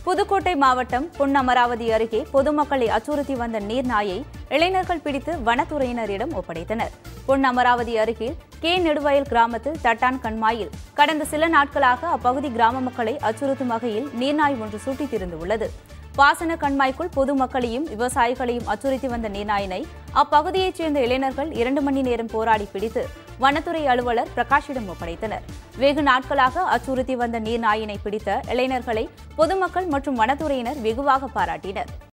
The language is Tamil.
புதுக்கோட்டை மாவட்டம் பொன்னமராவதி அருகே பொதுமக்களை அச்சுறுத்தி வந்த நீர்நாயை இளைஞர்கள் பிடித்து வனத்துறையினரிடம் ஒப்படைத்தனர் பொன்னமராவதி அருகில் கே நெடுவயல் கிராமத்தில் தட்டான் கண்மாயில் கடந்த சில நாட்களாக அப்பகுதி கிராம மக்களை அச்சுறுத்தும் வகையில் நீர்நாய் ஒன்று சுட்டித் திரிந்துள்ளது பாசன கண்மாய்க்குள் பொதுமக்களையும் விவசாயிகளையும் அச்சுறுத்தி வந்த நீர்நாயினை அப்பகுதியைச் சேர்ந்த இளைஞர்கள் இரண்டு மணி நேரம் போராடி பிடித்து வனத்துறை அலுவலர் பிரகாஷிடம் ஒப்படைத்தனர் வெகு நாட்களாக அச்சுறுத்தி வந்த நீர்நாயினை பிடித்த இளைஞர்களை பொதுமக்கள் மற்றும் வனத்துறையினர் வெகுவாக பாராட்டினர்